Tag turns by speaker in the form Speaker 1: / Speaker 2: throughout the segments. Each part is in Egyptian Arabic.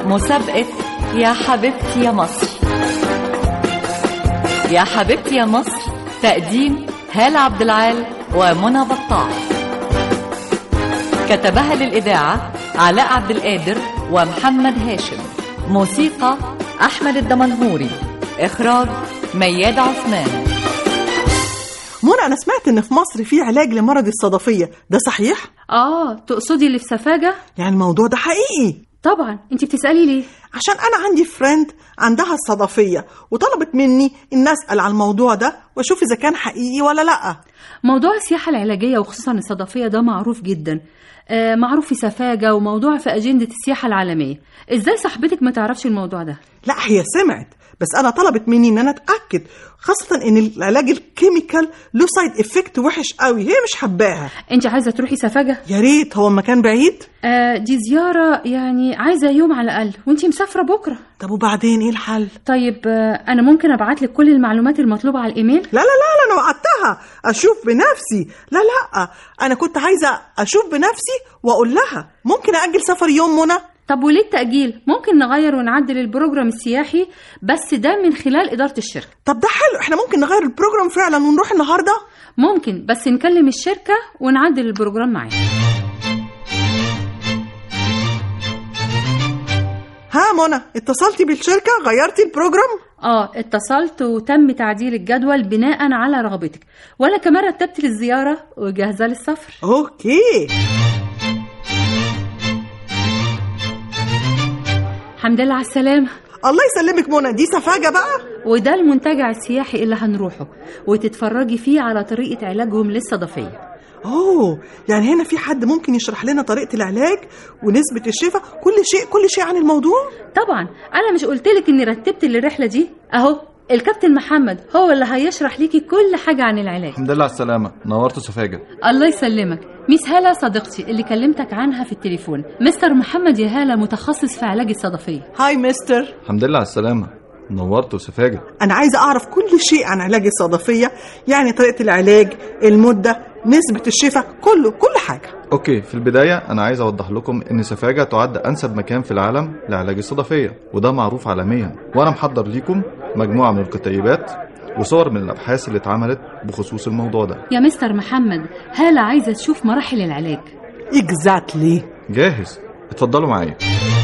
Speaker 1: مسابقة يا حبيبتي يا مصر يا حبيبتي يا مصر تقديم هالة عبد العال ومنى بطاع كتبها للإذاعة علاء عبد القادر ومحمد هاشم موسيقى أحمد الدمنهوري إخراج مياد عثمان
Speaker 2: منى انا سمعت ان في مصر في علاج لمرض الصدفيه ده صحيح
Speaker 3: اه تقصدي اللي في سفاجة
Speaker 2: يعني الموضوع ده حقيقي
Speaker 3: طبعا انت بتسألي ليه
Speaker 2: عشان انا عندي فريند عندها الصدفيه وطلبت مني ان اسال على الموضوع ده واشوف اذا كان حقيقي ولا لا
Speaker 3: موضوع السياحة العلاجية وخصوصا الصدفية ده معروف جدا آه معروف في سفاجة وموضوع في أجندة السياحة العالمية ازاي صاحبتك ما تعرفش الموضوع ده
Speaker 2: لا هي سمعت بس انا طلبت مني ان انا اتاكد خاصه ان العلاج الكيميكال له سايد افكت وحش قوي هي مش حباها
Speaker 3: انت عايزة تروحي سفاجة
Speaker 2: يا ريت هو المكان بعيد
Speaker 3: آه دي زيارة يعني عايزة يوم على الأقل وانت مسافرة بكرة
Speaker 2: طب وبعدين ايه الحل
Speaker 3: طيب آه أنا ممكن أبعت لك كل المعلومات المطلوبة على الإيميل
Speaker 2: لا لا لا لا انا وعدتها اشوف بنفسي لا لا انا كنت عايزه اشوف بنفسي واقول لها ممكن اجل سفر يوم منى
Speaker 3: طب وليه التأجيل ممكن نغير ونعدل البروجرام السياحي بس ده من خلال إدارة الشركة
Speaker 2: طب ده حلو احنا ممكن نغير البروجرام فعلا ونروح النهارده
Speaker 3: ممكن بس نكلم الشركة ونعدل البروجرام معاها
Speaker 2: ها منى اتصلتي بالشركه غيرتي البروجرام
Speaker 3: اه اتصلت وتم تعديل الجدول بناء على رغبتك وانا كمان رتبت للزيارة وجاهزة للسفر
Speaker 2: اوكي
Speaker 3: الحمد لله على السلامة
Speaker 2: الله يسلمك منى دي سفاجه بقى
Speaker 3: وده المنتجع السياحي اللي هنروحه وتتفرجي فيه على طريقة علاجهم للصدفية
Speaker 2: اوه يعني هنا في حد ممكن يشرح لنا طريقه العلاج ونسبه الشفاء كل شيء كل شيء عن الموضوع
Speaker 3: طبعا انا مش قلتلك اني رتبت للرحلة دي اهو الكابتن محمد هو اللي هيشرح ليكي كل حاجة عن العلاج
Speaker 4: الحمد لله على السلامة نورت سفاجة
Speaker 3: الله يسلمك ميس هالة صديقتي اللي كلمتك عنها في التليفون مستر محمد يا هالة متخصص في علاج الصدفية
Speaker 2: هاي مستر
Speaker 4: الحمد لله على السلامة نورت سفاجة
Speaker 2: انا عايزه اعرف كل شيء عن علاج الصدفيه يعني طريقه العلاج المده نسبه الشفاء كله كل حاجه
Speaker 4: اوكي في البداية انا عايز اوضح لكم ان سفاجة تعد انسب مكان في العالم لعلاج الصدفية وده معروف عالميا وانا محضر ليكم مجموعة من الكتيبات وصور من الابحاث اللي اتعملت بخصوص الموضوع ده
Speaker 3: يا مستر محمد هالة عايزة تشوف مراحل العلاج
Speaker 2: اكزاكتلي
Speaker 4: جاهز اتفضلوا معايا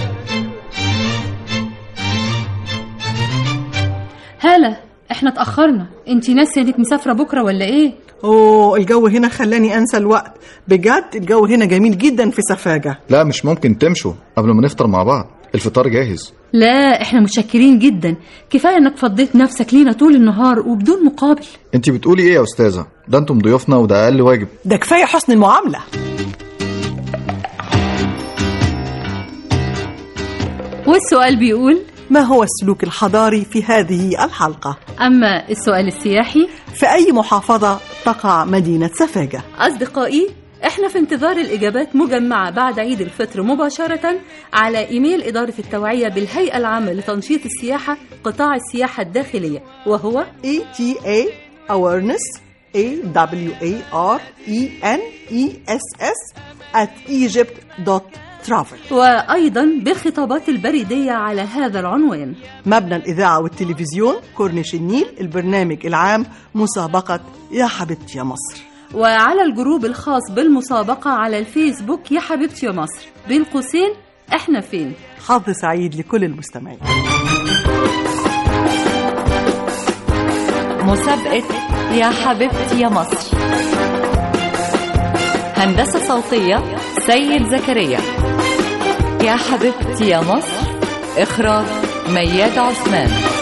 Speaker 3: هالة احنا اتأخرنا انتي ناسية انك مسافرة بكرة ولا ايه
Speaker 2: اوه الجو هنا خلاني انسى الوقت بجد الجو هنا جميل جدا في سفاجه
Speaker 4: لا مش ممكن تمشوا قبل ما نفطر مع بعض الفطار جاهز
Speaker 3: لا احنا متشكرين جدا كفاية انك فضيت نفسك لينا طول النهار وبدون مقابل
Speaker 4: انت بتقولي ايه يا استاذة ده انتم ضيوفنا وده اقل واجب
Speaker 2: ده كفايه حسن المعامله
Speaker 3: والسؤال بيقول
Speaker 2: ما هو السلوك الحضاري في هذه الحلقه
Speaker 3: اما السؤال السياحي
Speaker 2: في اي محافظه تقع مدينه سفاجه
Speaker 3: أصدقائي احنا في انتظار الإجابات مجمعة بعد عيد الفطر مباشرة على إيميل إدارة التوعية بالهيئة العامة لتنشيط السياحة قطاع السياحة الداخلية وهو
Speaker 2: ETA awareness A W A R E N E S S at egypt.travel
Speaker 3: وأيضا بالخطابات البريدية على هذا العنوان
Speaker 2: مبنى الإذاعة والتلفزيون كورنيش النيل البرنامج العام مسابقة يا حبيبتي يا مصر
Speaker 3: وعلى الجروب الخاص بالمسابقة على الفيسبوك يا حبيبتي يا مصر بين قوسين احنا فين
Speaker 2: حظ سعيد لكل المستمعين
Speaker 1: مسابقة يا حبيبتي يا مصر هندسة صوتية سيد زكريا يا حبيبتي يا مصر إخراج مياد عثمان